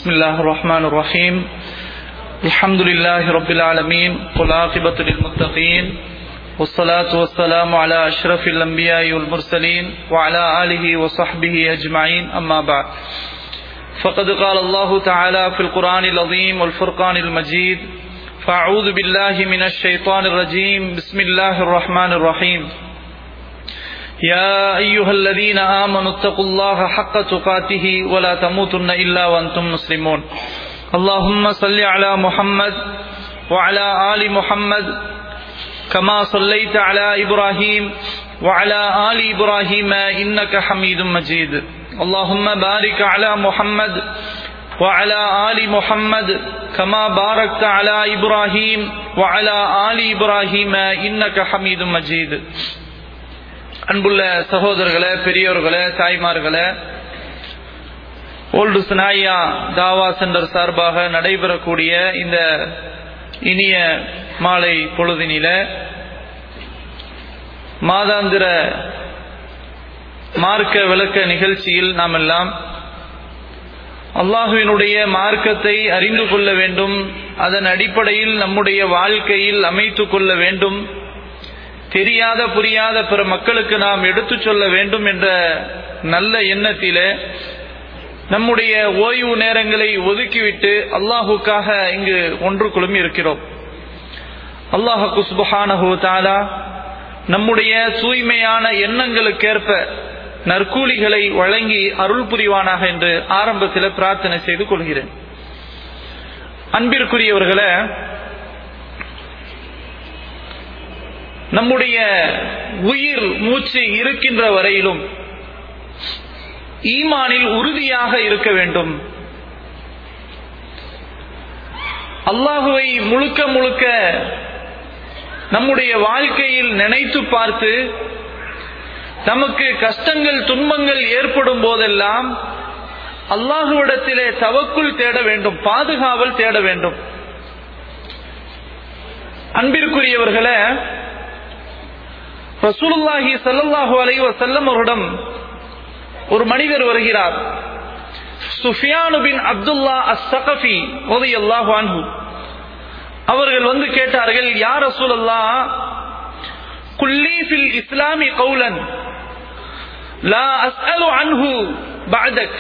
بسم الله الرحمن الرحيم الحمد لله رب العالمين والعاقبة للمتقين والصلاة والسلام على أشرف الأنبياء والمرسلين وعلى آله وصحبه أجمعين أما بعد فقد قال الله تعالى في القرآن العظيم والفرقان المجيد فأعوذ بالله من الشيطان الرجيم بسم الله الرحمن الرحيم يا أيها الذين آمنوا اتقوا الله حق تقاته ولا تموتن إلا وأنتم مسلمون اللهم صل على محمد وعلى آل محمد كما صليت على إبراهيم وعلى آل إبراهيم إنك حميد مجيد اللهم بارك على محمد وعلى آل محمد كما باركت على إبراهيم وعلى آل إبراهيم إنك حميد مجيد அன்புள்ள சகோதரர்களே பெரியோர்களே தாய்மார்களே ஓல்டு சினாயா தாவா சென்டர் சார்பாக நடைபெறக்கூடிய இந்த இனிய மாலை பொழுதினில மாதாந்திர மார்க்க விளக்க நிகழ்ச்சியில் நாம் எல்லாம் அல்லாஹுவினுடைய மார்க்கத்தை அறிந்து கொள்ள வேண்டும் அதன் அடிப்படையில் நம்முடைய வாழ்க்கையில் அமைத்துக் கொள்ள வேண்டும் தெரியாத புரியாத பிற மக்களுக்கு நாம் எடுத்து சொல்ல வேண்டும் என்ற நல்ல எண்ணத்திலே நம்முடைய ஓய்வு நேரங்களை ஒதுக்கிவிட்டு அல்லாஹுக்காக இங்கு ஒன்று குழுமி இருக்கிறோம் அல்லாஹு சுபஹானஹு தாலா நம்முடைய தூய்மையான எண்ணங்களுக்கேற்ப நற்கூலிகளை வழங்கி அருள் புரிவானாக என்று ஆரம்பத்தில் பிரார்த்தனை செய்து கொள்கிறேன் அன்பிற்குரியவர்களை நம்முடைய உயிர் மூச்சு இருக்கின்ற வரையிலும் ஈமானில் உறுதியாக இருக்க வேண்டும் அல்லாஹுவை முழுக்க முழுக்க நம்முடைய வாழ்க்கையில் நினைத்து பார்த்து நமக்கு கஷ்டங்கள் துன்பங்கள் ஏற்படும் போதெல்லாம் அல்லாஹுவிடத்திலே தவக்குள் தேட வேண்டும் பாதுகாவல் தேட வேண்டும் அன்பிற்குரியவர்களே ரசூலுல்லாஹி சல்லாஹூ அலை வசல்லம் அவரிடம் ஒரு மனிதர் வருகிறார் சுஃபியானு பின் அப்துல்லா அஸ்ஸகஃபி ஓதி அல்லாஹு அன்ஹு அவர்கள் வந்து கேட்டார்கள் யார் ரசூலல்லா குல்லி ஃபில் இஸ்லாமி கௌலன் லா அஸ்அலு அன்ஹு பஅதக்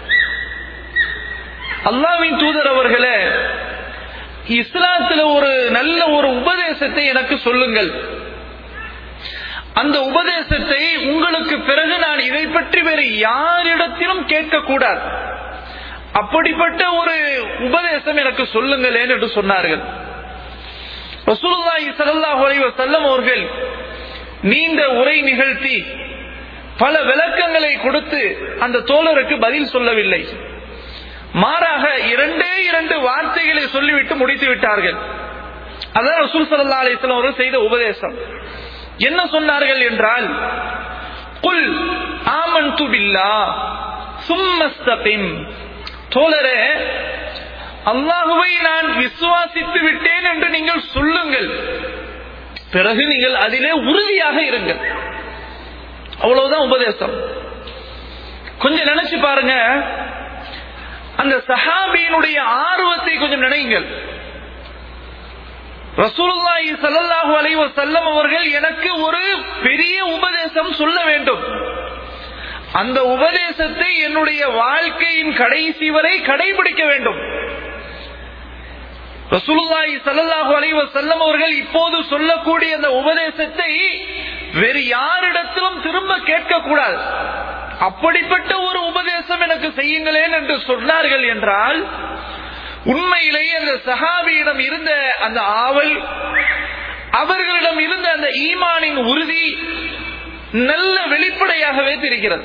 அல்லாவின் தூதர் அவர்களே இஸ்லாத்துல ஒரு நல்ல ஒரு உபதேசத்தை எனக்கு சொல்லுங்கள் அந்த உபதேசத்தை உங்களுக்கு பிறகு நான் இதை பற்றி வேறு யாரிடத்திலும் கேட்கக்கூடாது அப்படிப்பட்ட ஒரு உபதேசம் எனக்கு சொல்லுங்களேன் என்று சொன்னார்கள் ரசூலுல்லாஹி ஸல்லல்லாஹு அலைஹி வஸல்லம் அவர்கள் நீண்ட உரை நிகழ்த்தி பல விளக்கங்களை கொடுத்து அந்த தோழருக்கு பதில் சொல்லவில்லை மாறாக இரண்டே இரண்டு வார்த்தைகளை சொல்லிவிட்டு முடித்து விட்டார்கள் அதான் ரசூல் சல்லா அலிஸ்லாம் அவர்கள் செய்த உபதேசம் என்ன சொன்னார்கள் என்றால் குல் ஆமன் துபில்லா சும்மஸ்தபிம் தோழரே அல்லாஹுவை நான் விசுவாசித்து விட்டேன் என்று நீங்கள் சொல்லுங்கள் பிறகு நீங்கள் அதிலே உறுதியாக இருங்கள் அவ்வளவுதான் உபதேசம் கொஞ்சம் நினைச்சு பாருங்க அந்த சஹாபியினுடைய ஆர்வத்தை கொஞ்சம் நினைங்கள் ரசூலுல்லாஹி ஸல்லல்லாஹு அலைஹி வஸல்லம் அவர்கள் எனக்கு ஒரு பெரிய உபதேசம் சொல்ல வேண்டும் அந்த உபதேசத்தை என்னுடைய வாழ்க்கையின் கடைசி வரை கடைபிடிக்க வேண்டும் ரசூலுல்லாஹி ஸல்லல்லாஹு அலைஹி வஸல்லம் அவர்கள் இப்போது சொல்லக்கூடிய அந்த உபதேசத்தை வேறு யாரிடத்திலும் திரும்ப கேட்க கூடாது அப்படிப்பட்ட ஒரு உபதேசம் எனக்கு செய்யுங்களேன் என்று சொன்னார்கள் என்றால் உண்மையிலேயே அந்த சஹாபியிடம் இருந்த அந்த ஆவல் அவர்களிடம் இருந்த அந்த ஈமானின் உறுதி நல்ல வெளிப்படையாகவே தெரிகிறது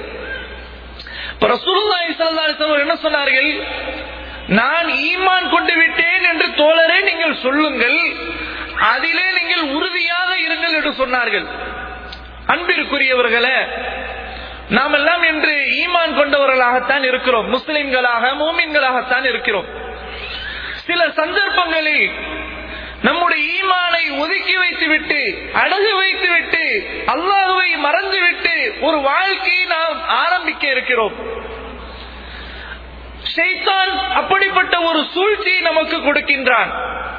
என்ன சொன்னார்கள் நான் ஈமான் கொண்டு விட்டேன் என்று தோழரே நீங்கள் சொல்லுங்கள் அதிலே நீங்கள் உறுதியாக இருங்கள் என்று சொன்னார்கள் அன்பிற்குரியவர்களே நாம் எல்லாம் இன்று ஈமான் கொண்டவர்களாகத்தான் இருக்கிறோம் முஸ்லிம்களாக மூமின்களாகத்தான் இருக்கிறோம் சில சந்தர்ப்பங்களில் நம்முடைய ஈமானை ஒதுக்கி வைத்து விட்டு அடகு வைத்து விட்டு அல்லாஹுவை மறந்து விட்டு ஒரு வாழ்க்கையை நாம் ஆரம்பிக்க இருக்கிறோம் ஷைத்தான் அப்படி சூழ்ச்சியை நமக்கு கொடுக்கின்றான்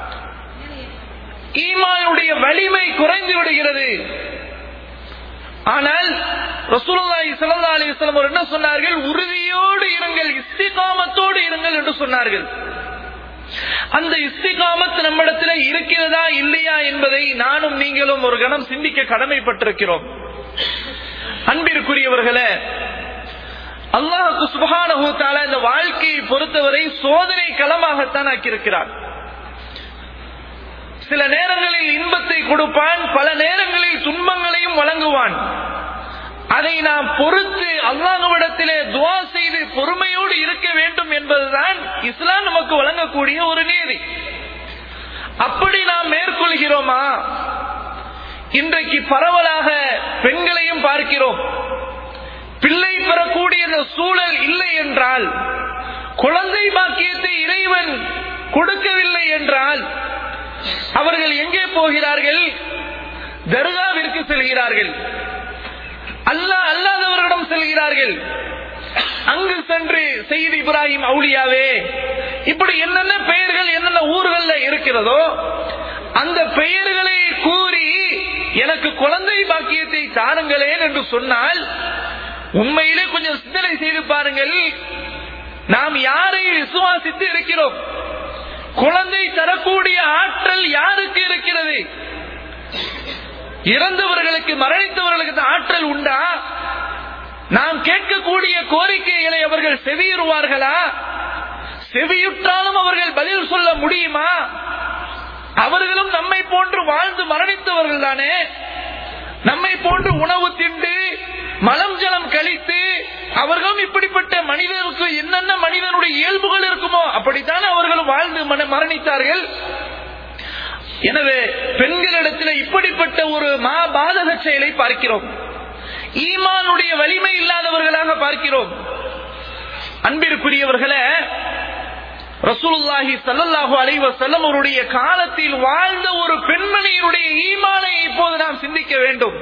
ஈமானுடைய வலிமை குறைந்து விடுகிறது ஆனால் ரசூலுல்லாஹி ஸல்லல்லாஹு அலைஹி வஸல்லம் என்ன சொன்னார்கள் உறுதியோடு இருங்கள் இஸ்திகாமத்தோடு இருங்கள் என்று சொன்னார்கள் அந்த இஸ்திகாமத் நம்மிடத்தில் இருக்கிறதா இல்லையா என்பதை நானும் நீங்களும் ஒரு கணம் சிந்திக்க கடமைப்பட்டிருக்கிறோம் அன்பிற்குரியவர்களே அல்லாஹுக்கு சுபஹானஹு தஆலா இந்த வாழ்க்கையை பொறுத்தவரை சோதனை களமாகத்தான் ஆக்கியிருக்கிறார் சில நேரங்களில் இன்பத்தை கொடுப்பான் பல நேரங்களில் துன்பங்களையும் வழங்குவான் அதை நாம் பொறுத்து அல்லாஹ்விடத்திலே துவா செய்து பொறுமையோடு இருக்க வேண்டும் என்பதுதான் இஸ்லாம் நமக்கு வழங்கக்கூடிய ஒரு நீதி அப்படி நாம் மேற்கொள்கிறோமா இன்றைக்கு பரவலாக பெண்களையும் பார்க்கிறோம் பிள்ளை பெறக்கூடிய இந்த சூழல் இல்லை என்றால் குழந்தை பாக்கியத்தை இறைவன் கொடுக்கவில்லை என்றால் அவர்கள் எங்கே போகிறார்கள் தர்காவிற்கு செல்கிறார்கள் அல்லாஹ் அல்லாதவர்களிடம் செல்கிறார்கள் அங்கு சென்று செய்தி இப்ராஹிம் அவுலியாவே இப்படி என்னென்ன பெயர்கள் என்னென்ன ஊர்கள்ல இருக்கிறதோ அந்த பெயர்களை கூறி எனக்கு குழந்தை பாக்கியத்தை தாருங்களேன் என்று சொன்னால் உண்மையிலே கொஞ்சம் சிந்தனை செய்து பாருங்கள் நாம் யாரை விசுவாசித்து இருக்கிறோம் குழந்தை தரக்கூடிய ஆற்றல் யாருக்கு இருக்கிறது இறந்தவர்களுக்கு மரணித்தவர்களுக்கு இந்த ஆற்றல் உண்டா நாம் கேட்கக்கூடிய கோரிக்கைகளை அவர்கள் செவியுறுவார்களா செவியுற்றாலும் அவர்கள் பதில் சொல்ல முடியுமா அவர்களும் நம்மை போன்று வாழ்ந்து மரணித்தவர்கள் தானே நம்மை போன்று உணவு திண்டு மலம் ஜலம் கழித்து அவர்களும் இப்படிப்பட்ட மனிதருக்கு என்னென்ன மனிதனுடைய இயல்புகள் இருக்குமோ அப்படித்தான் அவர்களும் வாழ்ந்து மன- மரணித்தார்கள் எனவே பெண்களிடத்தில் இப்படிப்பட்ட ஒரு மா பாதக செயலை பார்க்கிறோம் ஈமானுடைய வலிமை இல்லாதவர்களாக பார்க்கிறோம் அன்பிற்குரியவர்களே ரசூலுல்லாஹி ஸல்லல்லாஹு அலைஹி வஸல்லம் அவருடைய காலத்தில் வாழ்ந்த ஒரு பெண்மணியினுடைய ஈமானை இப்போது நாம் சிந்திக்க வேண்டும்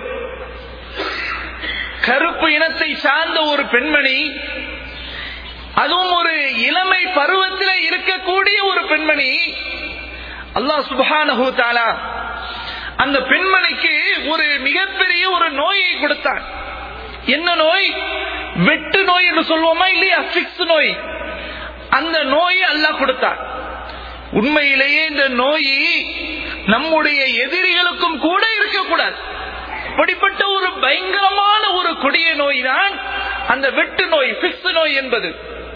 கருப்பு இனத்தை சார்ந்த ஒரு பெண்மணி அதுவும் ஒரு இளமை பருவத்தில் இருக்கக்கூடிய ஒரு பெண்மணி அல்லாஹ் சுப்ஹானஹு தஆலா அந்த பெண்மணிக்கு ஒரு மிகப்பெரிய ஒரு நோயை கொடுத்தான் என்ன நோய் வெட்டு நோய் என்று சொல்வோமா இல்லையா பிக்ஸ் நோய் அந்த நோயை அல்லாஹ் கொடுத்தான் உண்மையிலேயே இந்த நோய் நம்முடைய எதிரிகளுக்கும் கூட இருக்கக்கூடாது அப்படிப்பட்ட ஒரு பயங்கரமான ஒரு கொடிய நோய் தான் அந்த வெட்டு நோய் பிக்ஸ் நோய் என்பது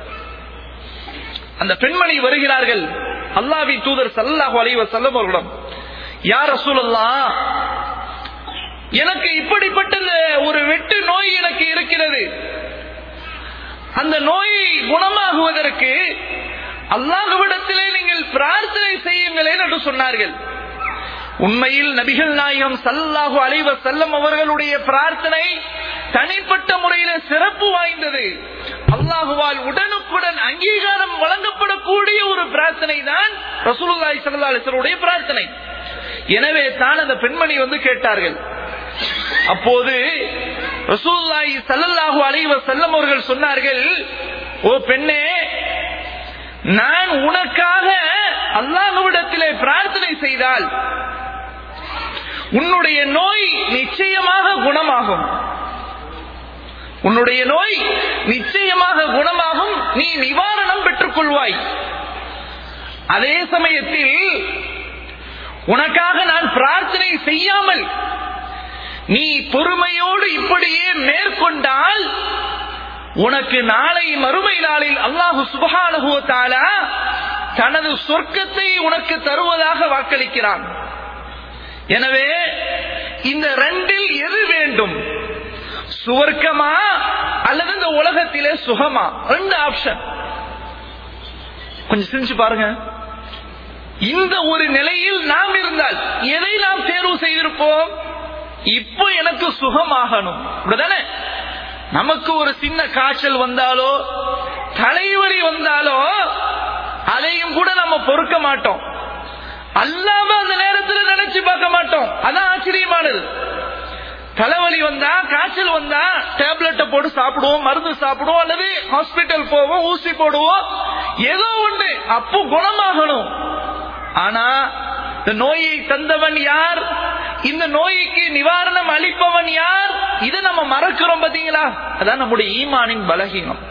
அந்த பெண்மணி வருகிறார்கள் அல்லாவின் தூதர் சல்லாஹு அலைவ செல்லம் அவர்களிடம் யார் ரசூலல்லா எனக்கு இப்படிப்பட்ட இந்த ஒரு வெட்டு நோய் எனக்கு இருக்கிறது அந்த நோய் குணமாகுவதற்கு அல்லாஹுவிடத்திலே நீங்கள் பிரார்த்தனை செய்யுங்களேன் என்று சொன்னார்கள் உண்மையில் நபிகள் நாயகம் சல்லாஹு அலைவ செல்லம் அவர்களுடைய பிரார்த்தனை தனிப்பட்ட முறையில சிறப்பு வாய்ந்தது அல்லாஹுவால் உடனுக்குடன் அங்கீகாரம் வழங்கப்படக்கூடிய ஒரு பிரார்த்தனை தான் ரசூலுல்லாஹி ஸல்லல்லாஹு அலைஹி வஸல்லுடைய பிரார்த்தனை எனவே தான் அந்த பெண்மணி வந்து கேட்டார்கள் அப்போது ரசூலுல்லாஹி ஸல்லல்லாஹு அலைஹி வஸல்லம் அவர்கள் சொன்னார்கள் ஓ பெண்ணே நான் உனக்காக அல்லாஹ்விடத்திலே பிரார்த்தனை செய்தால் உன்னுடைய நோய் நிச்சயமாக குணமாகும் உன்னுடைய நோய் நிச்சயமாக குணமாகும் நீ நிவாரணம் பெற்றுக் கொள்வாய் அதே சமயத்தில் உனக்காக நான் பிரார்த்தனை செய்யாமல் நீ பொறுமையோடு இப்படியே மேற்கொண்டால் உனக்கு நாளை மறுமை நாளில் அல்லாஹு சுபஹானஹு தஆலா தனது சொர்க்கத்தை உனக்கு தருவதாக வாக்களிக்கிறான் எனவே இந்த ரெண்டில் எது வேண்டும் சுவர்க்கமா அல்லது இந்த உலகத்திலே சுகமா ரெண்டு ஆப்ஷன் கொஞ்சம் சிரிச்சு பாருங்க இந்த ஒரு நிலையில் நாம் இருந்தால் எதை நாம் தேர்வு செய்திருப்போம் இப்போ எனக்கு சுகமாகணும் இப்படிதானே நமக்கு ஒரு சின்ன காய்ச்சல் வந்தாலோ தலைவலி வந்தாலோ அதையும் கூட நம்ம பொறுக்க மாட்டோம் அல்லாம அந்த நேரத்தில் நினைச்சு பார்க்க மாட்டோம் அதான் ஆச்சரியமானது தலைவலி வந்தா காய்ச்சல் வந்தா டேப்லெட்டை போட்டு சாப்பிடுவோம் மருந்து சாப்பிடுவோம் அல்லது ஹாஸ்பிட்டல் போவோம் ஊசி போடுவோம் ஏதோ ஒண்ணு அப்போ குணமாகணும் ஆனா இந்த நோயை தந்தவன் யார் இந்த நோய்க்கு நிவாரணம் அளிப்பவன் யார் இதை நம்ம மறக்கிறோம் பாத்தீங்களா அதான் நம்முடைய ஈமானின் பலகீனம்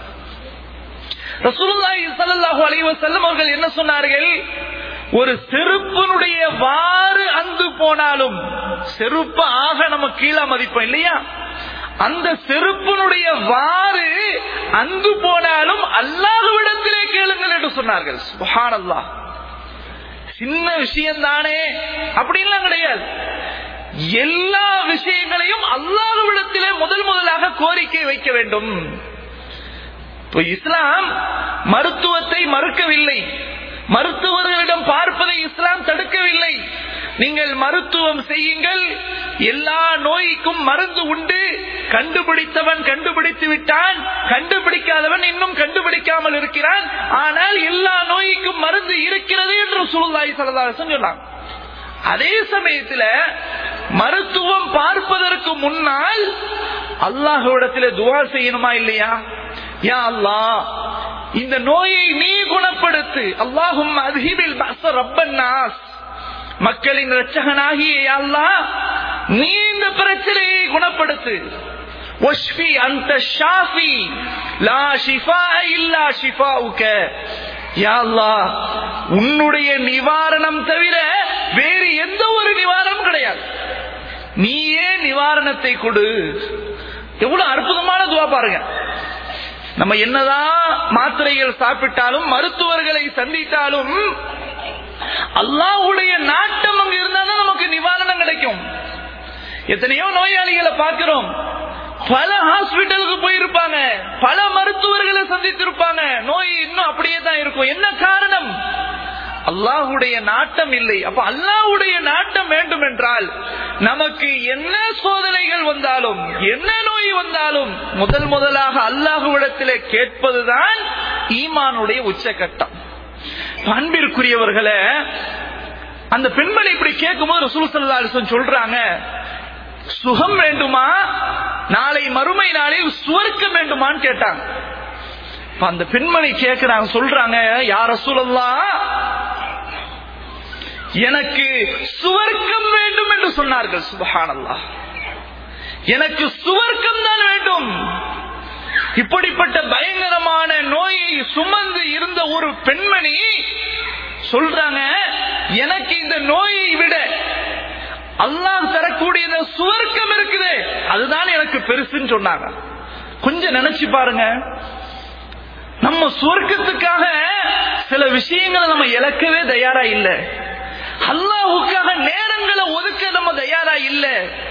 ரசூலுல்லாஹி ஸல்லல்லாஹு அலைஹி வஸல்லம் அவர்கள் என்ன சொன்னார்கள் ஒரு செருப்பினுடைய வாறு அந்து போனாலும் செருப்பு ஆக நம்ம கீழே மதிப்போம் இல்லையா அந்த செருப்பினுடைய வாறு அந்து போனாலும் அல்லாஹ்விடத்திலே கேளுங்கள் என்று சொன்னார்கள் சுப்ஹானல்லாஹ் சின்ன விஷயம் தானே அப்படின்லாம் கிடையாது எல்லா விஷயங்களையும் அல்லாஹ்விடத்திலே முதல் முதலாக கோரிக்கை வைக்க வேண்டும் இப்போ இஸ்லாம் மருத்துவத்தை மறுக்கவில்லை மருத்துவர்களிடம் பார்ப்பதை இஸ்லாம் தடுக்கவில்லை நீங்கள் மருத்துவம் செய்யுங்கள் எல்லா நோய்க்கும் மருந்து உண்டு கண்டுபிடித்தவன் கண்டுபிடித்து விட்டான் கண்டுபிடிக்காதவன் இன்னும் கண்டுபிடிக்காமல் இருக்கிறான் ஆனால் எல்லா நோய்க்கும் மருந்து இருக்கிறது என்று சுருந்தாய் சரதாசன் சொன்னான் அதே சமயத்துல மருத்துவம் பார்ப்பதற்கு முன்னால் அல்லாஹுவிடத்துல துவா செய்யணுமா இல்லையா யா அல்லாஹ் இந்த நோயை நீ குணப்படுத்து அல்லாஹும் அத்ஹிபில் பஅஸ ரப்பன் நாஸ் மக்களின் இரட்சகனாகிய யா அல்லாஹ் நீ இந்த பிரச்சனையை குணப்படுத்து வஷ்ஃபி அந்த ஷாஃபி லா ஷிஃபா இல்லா ஷிஃபாவுக யா அல்லாஹ் உன்னுடைய நிவாரணம் தவிர வேறு எந்த ஒரு நிவாரணம் கிடையாது நீயே நிவாரணத்தை கொடு எவ்வளவு அற்புதமான துவா பாருங்க நம்ம என்னதான் மாத்திரைகள் சாப்பிட்டாலும் மருத்துவர்களை சந்தித்தாலும் அல்லாஹ்வுடைய நாட்டம் அங்க இருந்தா தான் நமக்கு நிவாரணம் கிடைக்கும் எத்தனையோ நோயாளிகளை பார்க்கிறோம் பல ஹாஸ்பிட்டலுக்கு போயிருப்பாங்க பல மருத்துவர்களை சந்தித்திருப்பாங்க நோய் இன்னும் அப்படியே தான் இருக்கும் என்ன காரணம் அல்லாஹுடைய நாட்டம் இல்லை அப்ப அல்லாஹுடைய நாட்டம் வேண்டும் என்றால் நமக்கு என்ன சோதனைகள் வந்தாலும் என்ன நோய் வந்தாலும் முதல் முதலாக அல்லாஹுவிடத்திலே கேட்பதுதான் ஈமானுடைய உச்சகட்டம் அன்பிற்குரியவர்களே அந்த பெண்மணி இப்படி கேட்கும்போது ரசூல் ஸல்லல்லாஹு அலைஹி வஸல்லம் சொல்றாங்க சுகம் வேண்டுமா நாளை மறுமை நாளில் சுவர்க்கம் வேண்டுமான்னு கேட்டாங்க இப்ப அந்த பெண்மணி கேட்கிறாங்க சொல்றாங்க யார சூழல்லாம் எனக்கு சுவர்க்கம் வேண்டும் என்று சொன்னார்கள் சுபஹானல்லாஹ் எனக்கு சுவர்க்கம் தான் வேண்டும் இப்படிப்பட்ட பயங்கரமான நோயை சுமந்து இருந்த ஒரு பெண்மணி சொல்றாங்க எனக்கு இந்த நோயை விட அல்லாஹ் தரக்கூடிய இந்த சுவர்க்கம் இருக்குது அதுதான் எனக்கு பெருசுன்னு சொன்னாங்க கொஞ்சம் நினைச்சு பாருங்க நம்ம சுவர்க்கத்துக்காக சில விஷயங்களை நம்ம இழக்கவே தயாரா இல்ல அல்லாஹுக்காக நேரங்களை ஒதுக்க நம்ம தயாரா இல்ல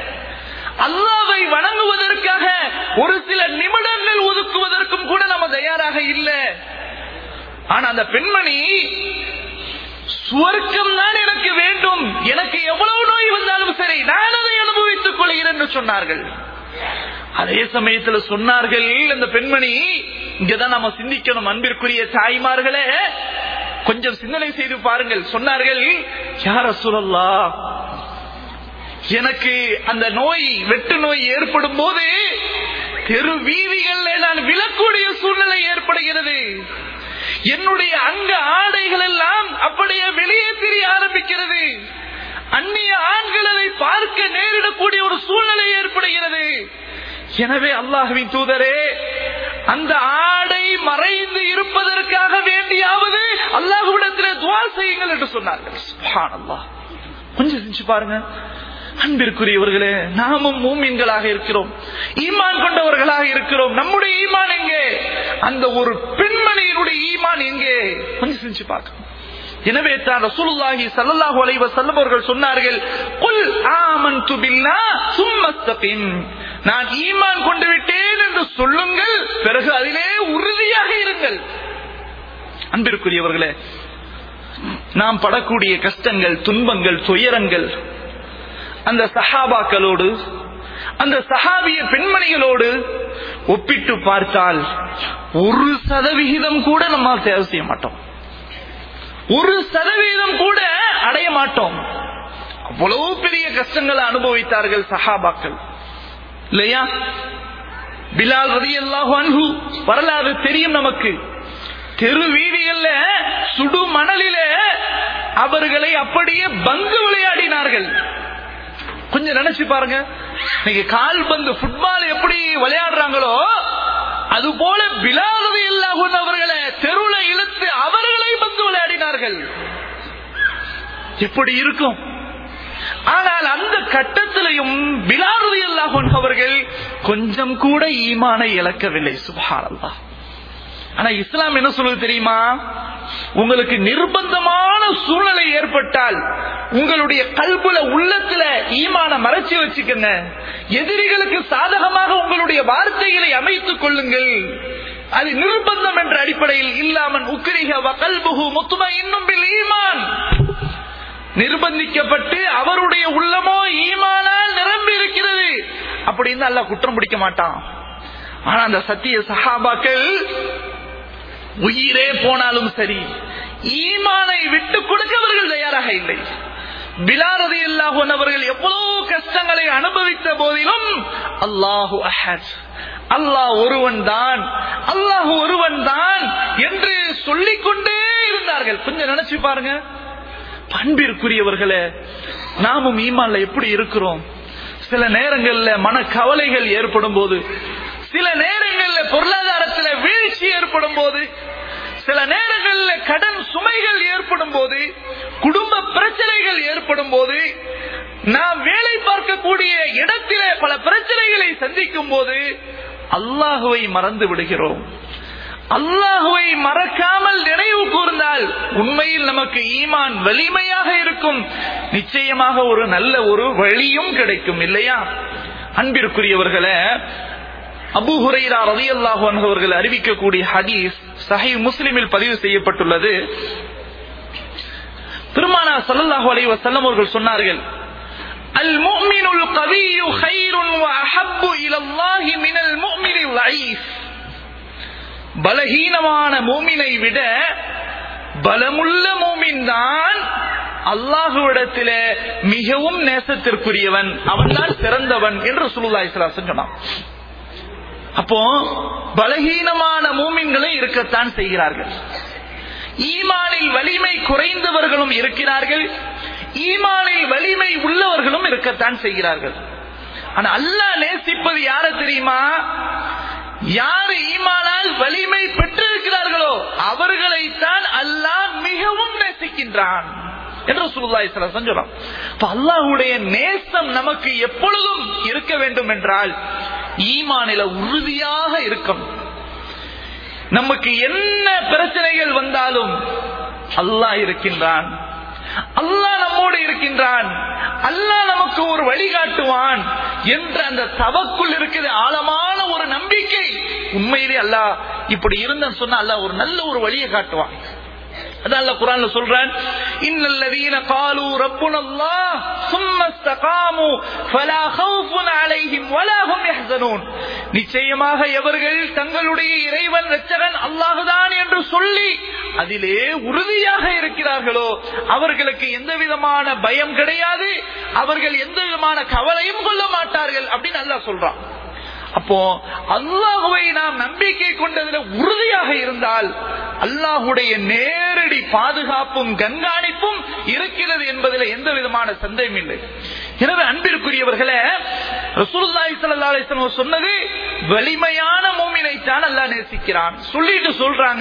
அல்லாவை வணங்குவதற்காக ஒரு சில நிமிடங்கள் ஒதுக்குவதற்கும் கூட நம்ம தயாராக இல்ல ஆனா அந்த பெண்மணி சுவர்க்கம் தான் எனக்கு வேண்டும் எனக்கு எவ்வளவு நோய் வந்தாலும் சரி நான் அதை அனுபவித்துக் கொள்கிறேன் என்று சொன்னார்கள் அதே சமயத்துல சொன்னார்கள் அந்த பெண்மணி இங்கதான் நம்ம சிந்திக்கணும் அன்பிற்குரிய தாய்மார்களே கொஞ்சம் சிந்தனை செய்து பாருங்கள் சொன்னார்கள் யார சொல்லலா எனக்கு அந்த நோய் வெட்டு நோய் ஏற்படும் போது தெரு வீதிகள்ல நான் விழக்கூடிய சூழ்நிலை ஏற்படுகிறது என்னுடைய அங்க ஆடைகள் எல்லாம் அப்படியே வெளியே தெரிய ஆரம்பிக்கிறது அந்நிய ஆண்கள் அதை பார்க்க நேரிடக்கூடிய ஒரு சூழ்நிலை ஏற்படுகிறது எனவே அல்லாஹுவின் தூதரே அந்த ஆடை மறைந்து இருப்பதற்காக வேண்டியாவது அல்லாஹுவிடத்தில் துவா செய்யுங்கள் என்று சொன்னார்கள் சுப்ஹானல்லாஹ். கொஞ்சம் செஞ்சு பாருங்க அன்பிற்குரியவர்களே நாமும் மூமின்களாக இருக்கிறோம் ஈமான் கொண்டவர்களாக இருக்கிறோம் நம்முடைய ஈமான் எங்கே அந்த ஒரு பெண்மணியினுடைய ஈமான் எங்கே கொஞ்சம் செஞ்சு பார்க்கணும் எனவே தான் ரசூலுல்லாஹி ஸல்லல்லாஹு அலைஹி வஸல்லம் அவர்கள் சொன்னார்கள் குல் ஆமன்து பில்லாஹ் சும்மஸ்தகிம் நான் ஈமான் கொண்டு விட்டேன் என்று சொல்லுங்கள் பிறகு அதிலே உறுதியாக இருங்கள் அன்பிற்குரியவர்களே நாம் படக்கூடிய கஷ்டங்கள் துன்பங்கள் துயரங்கள் அந்த சஹாபாக்களோடு அந்த சஹாபிய பெண்மணிகளோடு ஒப்பிட்டு பார்த்தால் ஒரு சதவிகிதம் கூட நம்மால் தேவை செய்ய மாட்டோம் ஒரு சதவீதம் கூட அடைய மாட்டோம் அவ்வளவு பெரிய கஷ்டங்களை அனுபவித்தார்கள் சஹாபாக்கள் இல்லையா பிலால் ரதி அல்லாஹு அன்ஹு வரலாறு தெரியும் நமக்கு தெரு வீதிகள்ல சுடு மணலிலே அவர்களை அப்படியே பந்து விளையாடினார்கள் கொஞ்சம் நினைச்சு பாருங்க நீங்க கால்பந்து ஃபுட்பால் எப்படி விளையாடுறாங்களோ அது போல பிலாலது இல்லாமல் அவர்களை தெருல இழுத்து அவர்களை பந்து விளையாடினார்கள் எப்படி இருக்கும் ஆனால் அந்த கட்டத்திலையும் பிலாரதி அல்லாஹன் அவர்கள் கொஞ்சம் கூட ஈமானை இழக்கவில்லை சுபானல்லா ஆனா இஸ்லாம் என்ன சொல்லுது தெரியுமா உங்களுக்கு நிர்பந்தமான சூழ்நிலை ஏற்பட்டால் உங்களுடைய கல்புல உள்ளத்துல ஈமான மறைச்சு வச்சுக்கங்க எதிரிகளுக்கு சாதகமாக உங்களுடைய வார்த்தைகளை அமைத்துக் கொள்ளுங்கள் அது நிர்பந்தம் என்ற அடிப்படையில் இல்லாமல் உக்கிரிக கல்புகு முத்தும இன்னும் ஈமான் நிர்பந்திக்கப்பட்டு அவருடைய உள்ளமோ ஈமானால் நிரம்பி இருக்கிறது அப்படின்னு அல்ல குற்றம் பிடிக்க மாட்டான் ஆனா அந்த சத்திய சஹாபாக்கள் உயிரே போனாலும் சரி ஈமானை விட்டு கொடுக்கவர்கள் தயாராக இல்லை பிலாரதி அல்லாஹன் அவர்கள் எவ்வளவு கஷ்டங்களை அனுபவித்த போதிலும் அல்லாஹு அஹத் அல்லாஹ் ஒருவன் தான் அல்லாஹ் ஒருவன் தான் என்று சொல்லிக் கொண்டே இருந்தார்கள் கொஞ்சம் நினைச்சு பாருங்க பண்பிற்குரியவர்களே நாமும் ஈமான்ல எப்படி இருக்கிறோம் சில நேரங்கள்ல மன கவலைகள் ஏற்படும் போது சில நேரங்கள்ல பொருளாதாரத்துல வீழ்ச்சி ஏற்படும் போது சில நேரங்கள்ல கடன் சுமைகள் ஏற்படும் போது குடும்ப பிரச்சனைகள் ஏற்படும் போது நாம் வேலை பார்க்கக்கூடிய இடத்திலே பல பிரச்சனைகளை சந்திக்கும் போது அல்லாஹுவை மறந்து விடுகிறோம் அல்லாஹுவை மறக்காமல் நினைவு கூர்ந்தால் உண்மையில் நமக்கு ஈமான் வலிமையாக இருக்கும் நிச்சயமாக ஒரு நல்ல ஒரு வழியும் கிடைக்கும் இல்லையா அன்பிற்குரியவர்களே அபு ஹுரைரா ரதி அல்லாஹு அவர்கள் அறிவிக்கக்கூடிய ஹதீஸ் சஹி முஸ்லிமில் பதிவு செய்யப்பட்டுள்ளது பெருமானா சல்லல்லாஹு அலைஹி வஸல்லம் அவர்கள் சொன்னார்கள் அல் முஃமினுல் கவியு கைருன் வ அஹப்பு இலல்லாஹி மினல் முஃமினில் லைஃப் பலகீனமான மூமினை விட பலமுள்ள மூமின் தான் அல்லாஹுவிடத்தில மிகவும் நேசத்திற்குரியவன் அவன் தான் சிறந்தவன் என்று சுலுல்லாய் சொன்னான் அப்போ பலகீனமான மூமின்களும் இருக்கத்தான் செய்கிறார்கள் ஈமானில் வலிமை குறைந்தவர்களும் இருக்கிறார்கள் ஈமானில் வலிமை உள்ளவர்களும் இருக்கத்தான் செய்கிறார்கள் ஆனா அல்லாஹ் நேசிப்பது யார தெரியுமா யார் ஈமானால் வலிமை பெற்றிருக்கிறார்களோ அவர்களைத்தான் அல்லாஹ் மிகவும் நேசிக்கின்றான் என்று சுருதாய் சொல்றான் அல்லாஹுடைய நேசம் நமக்கு எப்பொழுதும் இருக்க வேண்டும் என்றால் ஈமானில உறுதியாக இருக்கணும் நமக்கு என்ன பிரச்சனைகள் வந்தாலும் அல்லாஹ் இருக்கின்றான் அல்லாஹ் நம்மோடு இருக்கின்றான் அல்லாஹ் நமக்கு ஒரு வழிகாட்டுவான் என்ற அந்த தவக்குள் இருக்குது ஆழமான ஒரு நம்பிக்கை உண்மையிலே அல்லாஹ் இப்படி இருந்தன்னு சொன்னா அல்லாஹ் ஒரு நல்ல ஒரு வழியை காட்டுவான் அதான் அல்லாஹ் குர்ஆன்ல சொல்றான் இன்னல்லதீன காலு ரப்புன அல்லாஹ் ثم استقاموا فلا خوف عليهم ولا هم يحزنون நிச்சயமாக எவர்கள் தங்களுடைய இறைவன் இரட்சகன் அல்லாஹுதான் என்று சொல்லி அதிலே உறுதியாக இருக்கிறார்களோ அவர்களுக்கு எந்த விதமான பயம் கிடையாது அவர்கள் எந்த விதமான கவலையும் கொள்ள மாட்டார்கள் அப்படின்னு அல்லாஹ் சொல்றான் அப்போ அல்லாஹுவை நாம் நம்பிக்கை கொண்டதில் உறுதியாக இருந்தால் அல்லாஹுடைய நேரடி பாதுகாப்பும் கண்காணிப்பும் இருக்கிறது என்பதில் எந்த விதமான சந்தேகம் இல்லை எனவே அன்பிற்குரியவர்களே ரசூலுல்லாஹி ஸல்லல்லாஹு அலைஹி வஸல்லம் சொன்னது வலிமையான மூமினைத்தான் அல்லாஹ் நேசிக்கிறான் சொல்லிட்டு சொல்றாங்க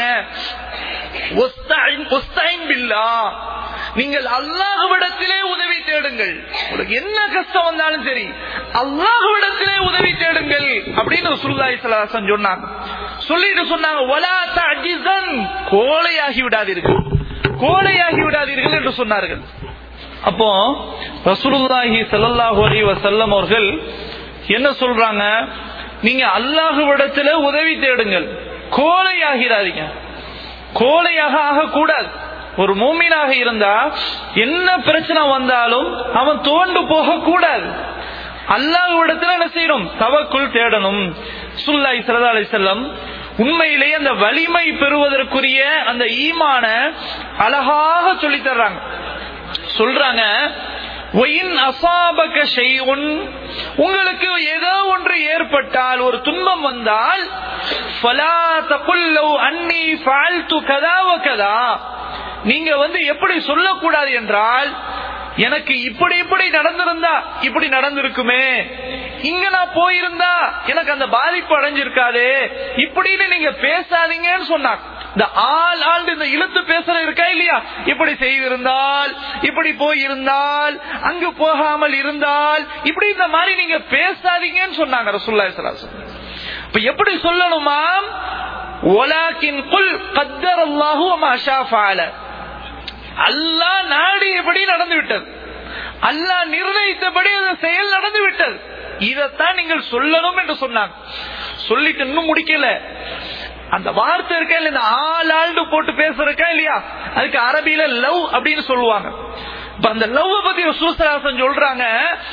"ஒஸ்தஇன்- ஒஸ்தஇன் பில்லாஹ்." நீங்கள் அல்லாஹ்விடத்திலே உதவி தேடுங்கள் உங்களுக்கு என்ன கஷ்டம் வந்தாலும் சரி அல்லாஹ்விடத்திலே உதவி தேடுங்கள் அப்படின்னு ரசூலுல்லாஹி ஸல்லல்லாஹு அலைஹி வஸல்லம் சொன்னாங்க சொல்லிட்டு சொன்னாங்க "வலா தஅஜிஸன்." கோழையாகி விடாதீர்கள் கோழையாகி விடாதீர்கள் என்று சொன்னார்கள் அப்போ ரசூலுல்லாஹி ஸல்லல்லாஹு அலைஹி வஸல்லம் அவர்கள் என்ன சொல்றாங்க நீங்க அல்லாஹ்விடத்திலே உதவி தேடுங்கள் கோழையாகிறாதீங்க கோழையாக ஆகக்கூடாது ஒரு மூமினாக இருந்தா என்ன பிரச்சனை வந்தாலும் அவன் தோண்டு போக கூடாது அல்லாஹ்விடத்துல என்ன செய்யணும் தவக்குள் தேடணும் சுல்லாய் சல்லா அலி செல்லம் உண்மையிலேயே அந்த வலிமை பெறுவதற்குரிய அந்த ஈமான அழகாக சொல்லி தர்றாங்க சொல்றாங்க وَإِنْ أَصَابَكَ شَيْءٌ உங்களுக்கு ஏதோ ஒன்று ஏற்பட்டால் ஒரு துன்பம் வந்தால் فَلَا تَقُلْ لَوْ أَنِّي فَعَلْتُ كَذَا وَكَذَا நீங்க வந்து எப்படி சொல்லக்கூடாது என்றால் எனக்கு இப்படி இப்படி நடந்திருந்தா இப்படி நடந்திருக்குமே இங்க நான் போயிருந்தா எனக்கு அந்த பாதிப்பு அடைஞ்சிருக்காது இப்படின்னு நீங்க பேசாதீங்கன்னு சொன்னாங்க இந்த ஆள் ஆள் இந்த இழுத்து பேசுறது இருக்கா இல்லையா இப்படி செய்திருந்தால் இப்படி போயிருந்தால் அங்கு போகாமல் இருந்தால் இப்படி இந்த மாதிரி நீங்க பேசாதீங்கன்னு சொன்னாங்க ரசூல்லா ஸல்லல்லாஹு இப்ப எப்படி சொல்லணுமா ஒலாக்கின் குல் கத்தர் அல்லாஹு மாஷா ஃபால அல்லாஹ் நாடியபடி நடந்து விட்டது அல்லாஹ் நிர்ணயித்தபடி அந்த செயல் நடந்து விட்டது இதைத்தான் நீங்கள் சொல்லணும் என்று சொன்னாங்க சொல்லிட்டு இன்னும் முடிக்கல அந்த வார்த்தை இருக்கா இல்ல இந்த ஆள் ஆண்டு போட்டு பேசுறக்கா இல்லையா அதுக்கு அரபியில லவ் அப்படின்னு சொல்லுவாங்க இப்ப அந்த லவ் பத்தி சூசராசன் சொல்றாங்க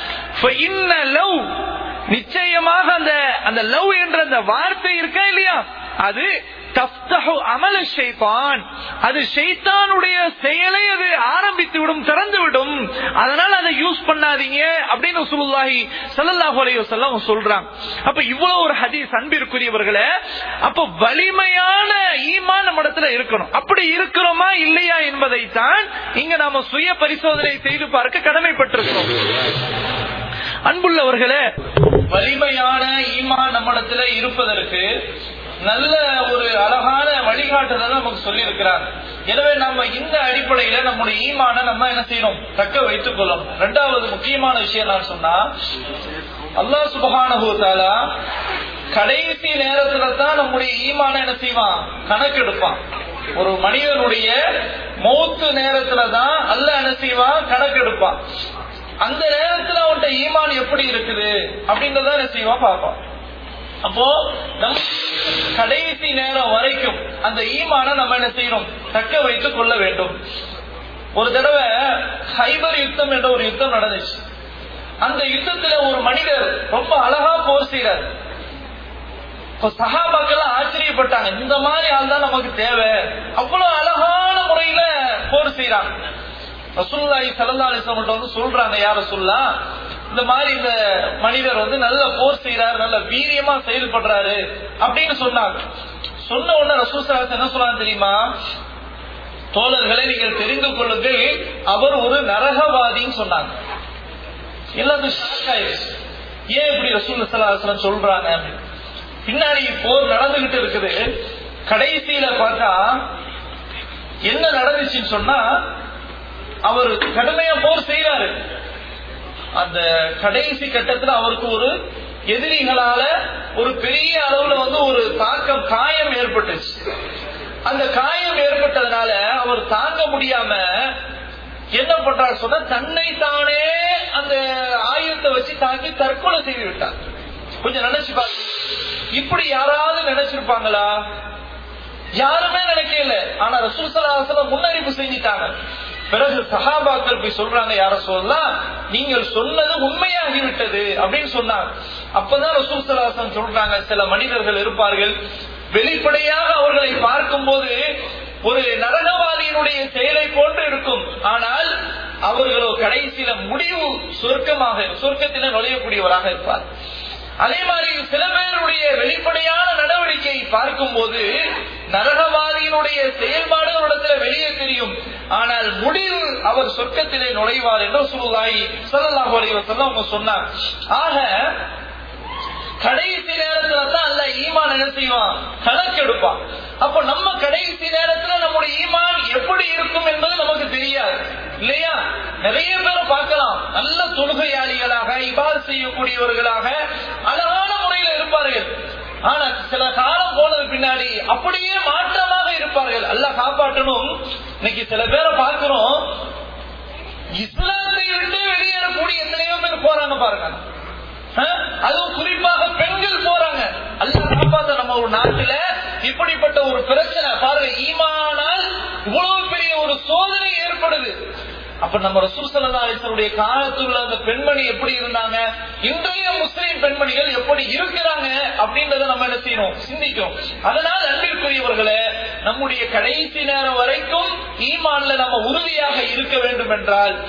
லவ் நிச்சயமாக அந்த அந்த லவ் என்ற அந்த வார்த்தை இருக்கா இல்லையா அது தஃப்தஹு அமல ஷைத்தான் அது ஷைத்தானுடைய செயலை அது ஆரம்பித்து விடும் திறந்து விடும் அதனால அதை யூஸ் பண்ணாதீங்க அப்படின்னு சுல்லாஹி ஸல்லல்லாஹு அலைஹி வஸல்லம் சொல்றாங்க அப்ப இவ்வளவு ஒரு ஹதீஸ் அன்பிற்குரியவர்களே அப்ப வலிமையான ஈமான் நம்ம இடத்துல இருக்கணும் அப்படி இருக்கிறோமா இல்லையா என்பதை தான் இங்க நாம சுய பரிசோதனை செய்து பார்க்க கடமைப்பட்டிருக்கிறோம் அன்புள்ளவர்களே வலிமையான ஈமான் நம்மிடத்துல இருப்பதற்கு நல்ல ஒரு அழகான வழிகாட்டுதல் நமக்கு சொல்லி இருக்கிறார் எனவே நம்ம இந்த அடிப்படையில நம்முடைய ஈமான நம்ம என்ன செய்யணும் தக்க வைத்துக் கொள்ளணும் ரெண்டாவது முக்கியமான விஷயம் நான் சொன்னா அல்லாஹ் சுபகானுபவத்தாலா கடைசி நேரத்துல தான் நம்முடைய ஈமான என்ன செய்வான் கணக்கெடுப்பான் ஒரு மனிதனுடைய மௌத்து நேரத்துல தான் அல்ல என்ன செய்வான் கணக்கெடுப்பான் அந்த நேரத்துல அவன்கிட்ட ஈமான் எப்படி இருக்குது அப்படின்றத என்ன செய்வான் பார்ப்பான் அப்போ நம் கடைசி நேரம் வரைக்கும் அந்த ஈமான நம்ம என்ன செய்யணும் தக்க வைத்துக் கொள்ள வேண்டும் ஒரு தடவை ஹைபர் யுத்தம் என்ற ஒரு யுத்தம் நடந்துச்சு அந்த யுத்தத்துல ஒரு மனிதர் ரொம்ப அழகா போர் செய்யறார் சகாபாக்கள் ஆச்சரியப்பட்டாங்க இந்த மாதிரி ஆள் தான் நமக்கு தேவை அவ்வளவு அழகான முறையில போர் செய்யறாங்க ரசூல்லாய் சல்லா அலிஸ்லாம் வந்து சொல்றாங்க யார சொல்லா இந்த மாதிரி இந்த மனிதர் வந்து நல்ல போர் செய்யறாரு நல்ல வீரியமா செயல்படுறாரு அப்படின்னு சொன்னாங்க சொன்ன உடனே ரசூசராஜ் என்ன சொன்னாங்க தெரியுமா தோழர்களை நீங்கள் தெரிந்து கொள்ளுங்கள் அவர் ஒரு நரகவாதின்னு சொன்னாங்க எல்லாத்துக்கும் ஷாக் ஆயிடுச்சு ஏன் இப்படி ரசூல் சலாஹலம் சொல்றாங்க பின்னாடி போர் நடந்துகிட்டு இருக்குது கடைசியில பார்த்தா என்ன நடந்துச்சுன்னு சொன்னா அவர் கடுமையா போர் செய்யறாரு அந்த கடைசி கட்டத்துல அவருக்கு ஒரு எதிரிகளால ஒரு பெரிய அளவுல வந்து ஒரு தாக்கம் காயம் ஏற்பட்டுச்சு அந்த காயம் ஏற்பட்டதுனால அவர் தாங்க முடியாம என்ன பண்றாரு சொன்னா தன்னை தானே அந்த ஆயுதத்தை வச்சு தாக்கி தற்கொலை செய்து விட்டார் கொஞ்சம் நினைச்சு பாருங்க இப்படி யாராவது நினைச்சிருப்பாங்களா யாருமே நினைக்கல ஆனா ரசூல் சலாஹலம் முன்னறிவு செஞ்சிட்டாங்க பிறகு சஹாபாக்கள் போய் சொல்றாங்க யார சொல்லலாம் நீங்கள் சொன்னது உண்மையாகிவிட்டது அப்படின்னு சொன்னாங்க அப்பதான் ரசூல் சலாஹம் சொல்றாங்க சில மனிதர்கள் இருப்பார்கள் வெளிப்படையாக அவர்களை பார்க்கும் போது ஒரு நரகவாதியினுடைய செயலை போன்று இருக்கும் ஆனால் அவர்களோ கடைசியில முடிவு சொர்க்கமாக சொர்க்கத்தில நுழையக்கூடியவராக இருப்பார் அதே மாதிரி சில பேருடைய வெளிப்படையான நடவடிக்கையை பார்க்கும் போது நரகவாதியினுடைய செயல்பாடு அவரிடத்துல வெளியே தெரியும் ஆனால் முடிவு அவர் சொர்க்கத்திலே நுழைவார் என்று சொல்லுவாய் சொல்லலாம் அவங்க சொன்னார் ஆக கடைசி நேரத்துல தான் அல்ல ஈமான் என்ன செய்வான் கணக்கெடுப்பான் அப்ப நம்ம கடைசி நேரத்துல நம்முடைய ஈமான் எப்படி இருக்கும் என்பது நமக்கு தெரியாது இல்லையா நிறைய பேரை பார்க்கலாம் நல்ல தொழுகையாளிகளாக இபால் செய்யக்கூடியவர்களாக அழகான முறையில இருப்பார்கள் ஆனா சில காலம் போனது பின்னாடி அப்படியே மாற்றமாக இருப்பார்கள் அல்ல காப்பாற்றணும் இன்னைக்கு சில பேரை பார்க்கிறோம் இஸ்லாத்தை விட்டு வெளியேறக்கூடிய எத்தனையோ பேர் போறாங்க பாருங்க அதுவும் குறிப்பாக பெண்கள் போறாங்க அல்ல காப்பாத்த நம்ம ஒரு நாட்டுல இப்படிப்பட்ட ஒரு பிரச்சனை பாருங்க ஈமானால் இவ்வளவு பெரிய ஒரு சோதனை ஏற்படுது அப்ப நம்ம ரசூல் சல்லா அலிசனுடைய காலத்துல அந்த பெண்மணி எப்படி இருந்தாங்க இன்றைய முஸ்லீம் பெண்மணிகள் எப்படி இருக்கிறாங்க அப்படின்றத நம்ம என்ன செய்யணும் சிந்திக்கும் அதனால் அன்பிற்குரியவர்களே நம்முடைய கடைசி நேரம் வரைக்கும் ஈமான்ல நம்ம உறுதியாக இருக்க வேண்டும் என்றால்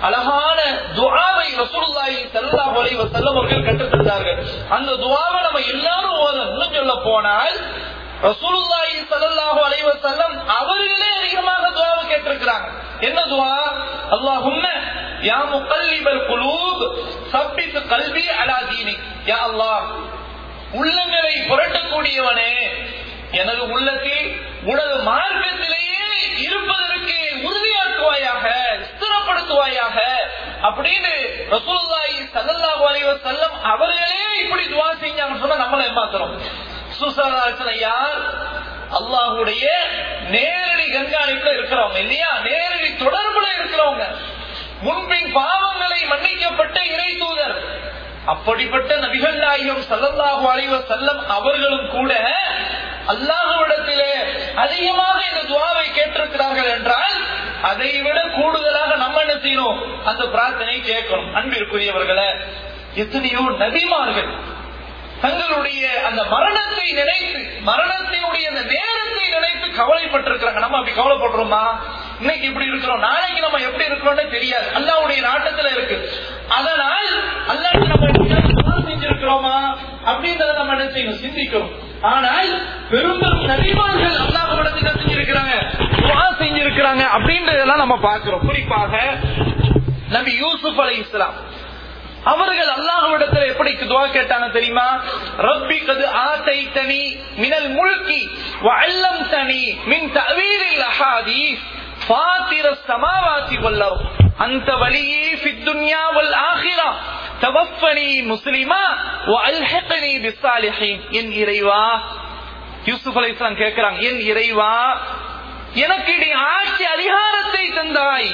அழகான துஆவை ரசூலுல்லாஹி ஸல்லல்லாஹு அலைஹி வஸல்லம் அவர்கள் கற்றுத் தந்தார்கள் அந்த துஆவை நம்ம எல்லாரும் ஓதணும் இன்னும் சொல்ல போனால் ரசூலுல்லாஹி ஸல்லல்லாஹு அலைஹி வஸல்லம் அவர்களே அதிகமாக துஆவை கேட்டிருக்கிறாங்க என்ன துஆ அல்லாஹும்ம யா முகல்லிபல் குலூப் சப்பித் கல்வி அலா தீனிக் யா அல்லாஹ் உள்ளங்களை புரட்டக்கூடியவனே எனது உள்ளத்தில் உனது மார்க்கத்திலேயே இருப்பதற்கு உறுதியாக்குவாயாக ஸ்திரப்படுத்துவாயாக அப்படின்னு ரசூலுல்லாஹி ஸல்லல்லாஹு அலைஹி வஸல்லம் அவர்களே இப்படி துஆ செஞ்சாங்கன்னு சொன்னா நம்மள ஏமாத்துறோம் சுசலாசன யார் அல்லாஹுடைய நேரடி கண்காணிப்புல இருக்கிறவங்க இல்லையா நேரடி தொடர்புல இருக்கிறவங்க முன்பின் பாவங்களை மன்னிக்கப்பட்ட இறை தூதர் அப்படிப்பட்ட நபிகள் நாயகம் சல்லல்லாஹு அலைவ செல்லம் அவர்களும் கூட அல்லாஹுவிடத்திலே அதிகமாக இந்த துவாவை கேட்டிருக்கிறார்கள் என்றால் அதை விட கூடுதலாக நம்ம என்ன செய்யணும் அந்த பிரார்த்தனை கேட்கணும் அன்பிற்குரியவர்களே எத்தனையோ நபிமார்கள் தங்களுடைய அந்த மரணத்தை நினைத்து மரணத்தினுடைய அந்த நேரத்தை நினைத்து கவலைப்பட்டிருக்கிறாங்க நம்ம அப்படி கவலைப்படுறோமா இன்னைக்கு இப்படி இருக்கிறோம் நாளைக்கு நம்ம எப்படி இருக்கிறோம்னு தெரியாது அல்லாவுடைய நாட்டத்துல இருக்கு அதனால் அல்லாஹ் நம்ம எப்படியாவது செஞ்சிருக்கிறோமா அப்படின்றத நம்ம என்ன செய்யணும் சிந்திக்கிறோம் ஆனால் பெரும் பெரும் நபிமார்கள் அல்லாஹ் செஞ்சிருக்கிறாங்க துவா செஞ்சிருக்கிறாங்க அப்படின்றதெல்லாம் நம்ம பார்க்கிறோம் குறிப்பாக நபி யூசுப் அலை இஸ்லாம் அவர்கள் அல்லாஹ்விடத்தில் எப்படி துவா கேட்டாங்க தெரியுமா ரப்பி கது ஆதைத்தனி மினல் முல்கி வஅல்லம்தனி மின் தஅவீலில் அஹாதீஸ் فاطر السماوات والارض انت ولي في الدنيا والاخره توفني مسلما والحقني بالصالحين என் இறைவா யூசுப் அலைஹிஸ்ஸலாம் கேக்குறாங்க என் இறைவா எனக்கு நீ ஆட்சி அதிகாரத்தை தந்தாய்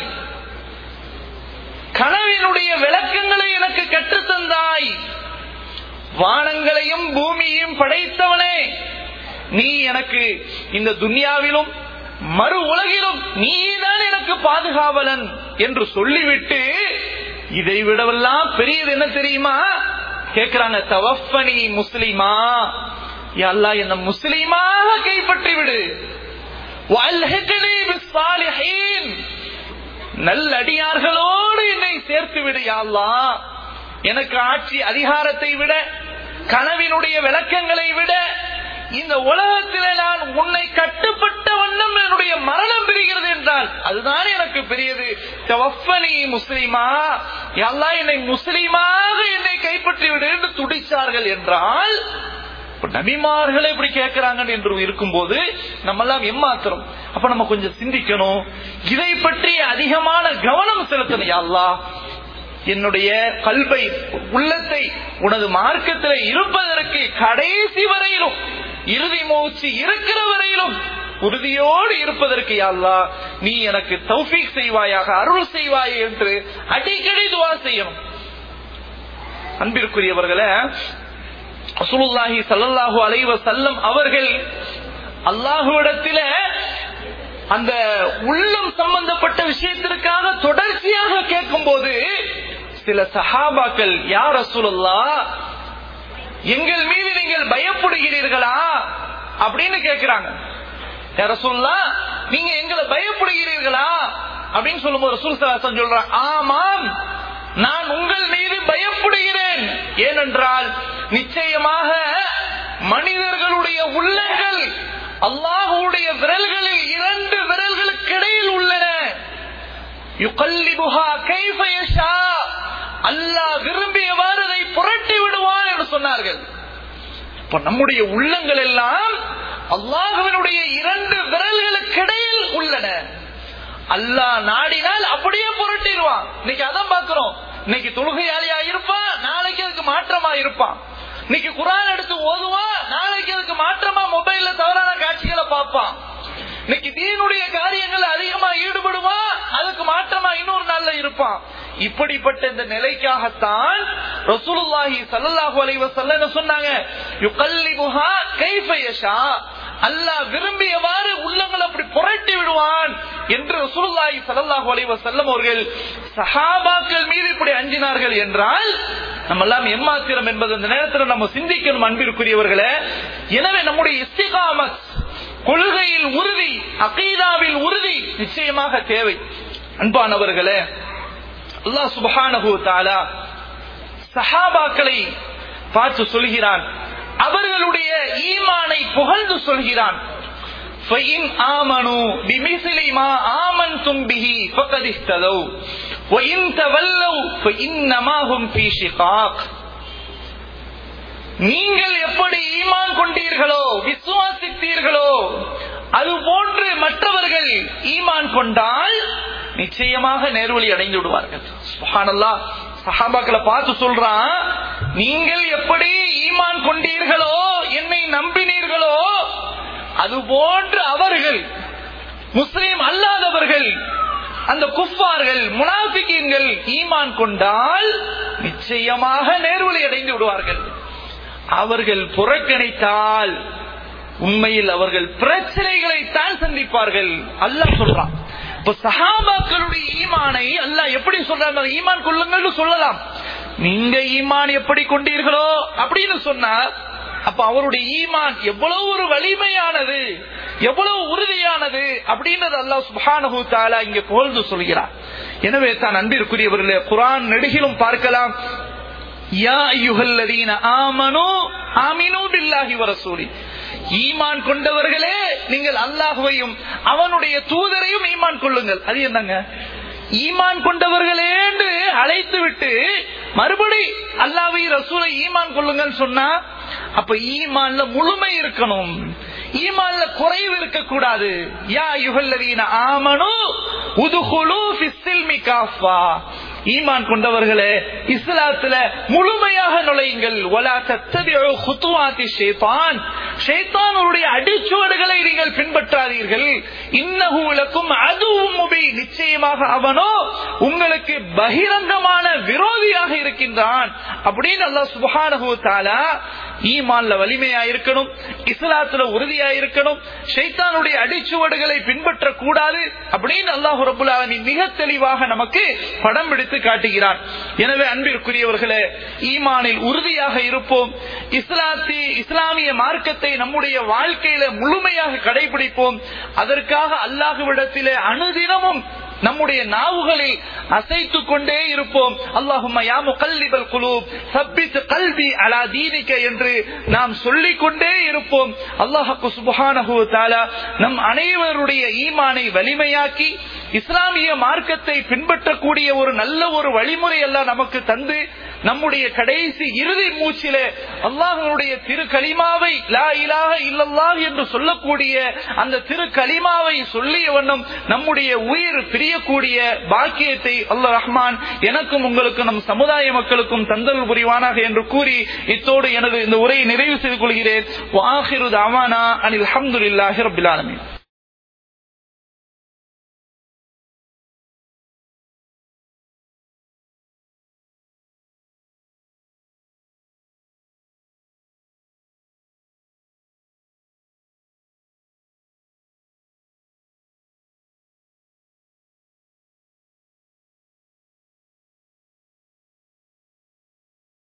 கனவினுடைய விளக்கங்களை எனக்கு கற்றுத் தந்தாய் வானங்களையும் பூமியையும் படைத்தவனே நீ எனக்கு இந்த துன்யாவிலும் மறு உலகிலும் நீதான் எனக்கு பாதுகாவலன் என்று சொல்லிவிட்டு இதை விடவெல்லாம் பெரியது என்ன தெரியுமா கேக்குறாங்க தவஃபனி முஸ்லிமா அல்லா என்ன முஸ்லிமாக கைப்பற்றி விடு வல்ஹிக்னி பிஸ்ஸாலிஹீன் நல்லடியார்களோடு என்னை சேர்த்து விடு யாழ்லா எனக்கு ஆட்சி அதிகாரத்தை விட கனவினுடைய விளக்கங்களை விட இந்த உலகத்திலே நான் உன்னை கட்டுப்பட்ட வண்ணம் என்னுடைய மரணம் பெறுகிறது என்றால் அதுதான் எனக்கு பெரியது தவஃபனி முஸ்லிமா எல்லா என்னை முஸ்லிமாக என்னை கைப்பற்றி விடு என்று துடிச்சார்கள் என்றால் நபிமார்களே இப்படி கேட்கிறாங்க என்று இருக்கும்போது நம்ம எல்லாம் எம்மாத்திரம் அப்ப நம்ம கொஞ்சம் சிந்திக்கணும் இதை பற்றி அதிகமான கவனம் செலுத்தணும் யாழ்லா என்னுடைய கல்வை உள்ளத்தை உனது மார்க்கத்தில் இருப்பதற்கு கடைசி வரையிலும் இறுதி மூச்சு இருக்கிற வரையிலும் உறுதியோடு இருப்பதற்கு யாழ்லா நீ எனக்கு தௌஃபீக் செய்வாயாக அருள் செய்வாய் என்று அடிக்கடி துவா செய்யணும் அன்பிற்குரியவர்களே ரசூலுல்லாஹி ஸல்லல்லாஹு அலைஹி வஸல்லம் அவர்கள் அல்லாஹ்விடத்திலே அந்த உள்ளம் சம்பந்தப்பட்ட விஷயத்திற்காக தொடர்ச்சியாக கேட்கும்போது சில சஹாபாக்கள் யார் ரசூலுல்லா எங்கள் மீது நீங்கள் பயப்படுகிறீர்களா அப்படின்னு கேட்கிறாங்க ரசூல்லா நீங்க எங்களை பயப்படுகிறீர்களா அப்படின்னு சொல்லும்போது ரசூல் சலாசன் சொல்றாங்க ஆமாம் நான் உங்கள் மீது பயப்படுகிறேன் ஏனென்றால் நிச்சயமாக மனிதர்களுடைய உள்ளங்கள் அல்லாஹுடைய விரல்களில் இரண்டு விரல்களுக்கு இடையில் உள்ளன அல்லாஹ் விரும்பியவாறு அதை புரட்டி விடுவான் என்று சொன்னார்கள் இப்ப நம்முடைய உள்ளங்கள் எல்லாம் அல்லாஹுவினுடைய இரண்டு விரல்களுக்கு இடையில் உள்ளன அல்லாஹ் நாடினால் அப்படியே புரட்டிடுவான் இன்னைக்கு அதான் பாக்குறோம் இன்னைக்கு தொழுகையாளியா இருப்பான் நாளைக்கு அதுக்கு மாற்றமா இருப்பான் இன்னைக்கு குரான் எடுத்து ஓதுவான் நாளைக்கு அதுக்கு மாற்றமா மொபைல்ல தவறான காட்சிகளை பார்ப்பான் இன்னைக்கு தீனுடைய காரியங்கள் அதிகமா ஈடுபடுவான் அதுக்கு மாற்றமா இன்னொரு நாள்ல இருப்பான் இப்படிப்பட்ட இந்த நிலைக்காகத்தான் ரசூலுல்லாஹி ஸல்லல்லாஹு அலைஹி வஸல்லம் சொன்னாங்க யுகல்லிபுஹா கைஃப யஷா அல்லாஹ் விரும்பியவாறு உள்ளங்கள் அப்படி புரட்டி விடுவான் என்று ரசூலுல்லாஹி ஸல்லல்லாஹு அலைஹி வஸல்லம் அவர்கள் சஹாபாக்கள் மீது இப்படி அஞ்சினார்கள் என்றால் நம்ம எல்லாம் எம்மாத்திரம் என்பது அந்த நேரத்தில் நம்ம சிந்திக்கணும் அன்பிற்குரியவர்களே எனவே நம்முடைய இஸ்திகாமத் கொள்கையில் உறுதி அகீதாவில் உறுதி நிச்சயமாக தேவை அன்பானவர்களே அல்லாஹ் சுபஹானஹு தஆலா சஹாபாக்களை பார்த்து சொல்கிறான் அவர்களுடைய ஈமானை புகழ்ந்து சொல்கிறான் فإن آمنوا بمثل ما آمنتم به فقد اهتدوا وإن تولوا فإنما هم في شقاق நீங்கள் எப்படி ஈமான் கொண்டீர்களோ விசுவாசித்தீர்களோ அது போன்று மற்றவர்கள் ஈமான் கொண்டால் நிச்சயமாக நேர்வழி அடைந்து விடுவார்கள் சுப்ஹானல்லாஹ் சஹாபாக்களை பார்த்து சொல்றான் நீங்கள் எப்படி ஈமான் கொண்டீர்களோ என்னை நம்பினீர்களோ அது போன்று அவர்கள் முஸ்லிம் அல்லாதவர்கள் அந்த குஃபார்கள் முனாபிக்கீன்கள் ஈமான் கொண்டால் நிச்சயமாக நேர்வழி அடைந்து விடுவார்கள் அவர்கள் புறக்கணித்தால் உண்மையில் அவர்கள் பிரச்சனைகளை தான் சந்திப்பார்கள் அல்லாஹ் சொல்றான் இப்ப சஹாபாக்களுடைய ஈமானை அல்லாஹ் எப்படி சொல்றாங்க ஈமான் கொள்ளுங்கள்னு சொல்லலாம் நீங்க ஈமான் எப்படி கொண்டீர்களோ அப்படின்னு சொன்னா அப்ப அவருடைய ஈமான் எவ்வளவு ஒரு வலிமையானது எவ்வளவு உறுதியானது அப்படின்றது அல்லாஹ் சுப்ஹானஹு தஆலா இங்க புகழ்ந்து சொல்கிறார் எனவே தான் அன்பிற்குரியவர்களே குர்ஆன் நெடுகிலும் பார்க்கலாம் யா அய்யுஹல்லதீன ஆமனு ஆமினு பில்லாஹி வ ரசூலி ஈமான் கொண்டவர்களே நீங்கள் அல்லாஹுவையும் அவனுடைய தூதரையும் ஈமான் கொள்ளுங்கள் அது என்னங்க ஈமான் கொண்டவர்களே என்று அழைத்து விட்டு மறுபடி அல்லாவை ரசூலை ஈமான் கொள்ளுங்கள் சொன்னா அப்ப ஈமான்ல முழுமை இருக்கணும் ஈமான்ல குறைவு இருக்கக்கூடாது யா யுகல்லவீன ஆமனு உதுகுலு ஃபிஸ்ஸில்மி காஃபா ஈமான் கொண்டவர்களே இஸ்லாத்துல முழுமையாக நுழையுங்கள் ஒலா தத்தபிஉ குத்துவாத்தி ஷைத்தான் ஷைத்தானுடைய அடிச்சுவடுகளை நீங்கள் பின்பற்றாதீர்கள் இன்னஹு லக்கும் அதுவும் முபி நிச்சயமாக அவனோ உங்களுக்கு பகிரங்கமான விரோதியாக இருக்கின்றான் அப்படின்னு அல்லாஹ் சுப்ஹானஹு தஆலா ஈமான்ல வலிமையா இருக்கணும் இஸ்லாத்துல உறுதியா இருக்கணும் ஷைத்தானுடைய அடிச்சுவடுகளை பின்பற்ற கூடாது அப்படின்னு அல்லாஹு ரபுல் ஆலமீன் மிக தெளிவாக நமக்கு படம் பிடித்து காட்டுகிறான் எனவே அன்பிற்குரியவர்களே ஈமானில் உறுதியாக இருப்போம் இஸ்லாத்தி இஸ்லாமிய மார்க்கத்தை நம்முடைய வாழ்க்கையில முழுமையாக கடைபிடிப்போம் அதற்காக அல்லாஹுவிடத்திலே அனுதினமும் நம்முடைய நாவுகளில் அசைத்து கொண்டே இருப்போம் அல்லாஹும்ம யா முகல்லிபல் குலூப் சப்பித் கல்வி அலா தீனிக்க என்று நாம் சொல்லிக் கொண்டே இருப்போம் அல்லாஹு சுபஹானஹு தஆலா நம் அனைவருடைய ஈமானை வலிமையாக்கி இஸ்லாமிய மார்க்கத்தை பின்பற்றக்கூடிய ஒரு நல்ல ஒரு வழிமுறை எல்லாம் நமக்கு தந்து நம்முடைய கடைசி இறுதி மூச்சிலே அல்லாஹனுடைய திரு கலிமாவை லா இலாஹ இல்லல்லாஹ் என்று சொல்லக்கூடிய அந்த திரு கலிமாவை சொல்லிய வண்ணம் நம்முடைய உயிர் பிரியக்கூடிய பாக்கியத்தை அல்லாஹ் ரஹ்மான் எனக்கும் உங்களுக்கும் நம் சமுதாய மக்களுக்கும் தந்தல் புரிவானாக என்று கூறி இத்தோடு எனது இந்த உரையை நிறைவு செய்து கொள்கிறேன் வாஹிரு தாவானா அனில் அஹமதுல்லாஹி ரபில் ஆலமீன்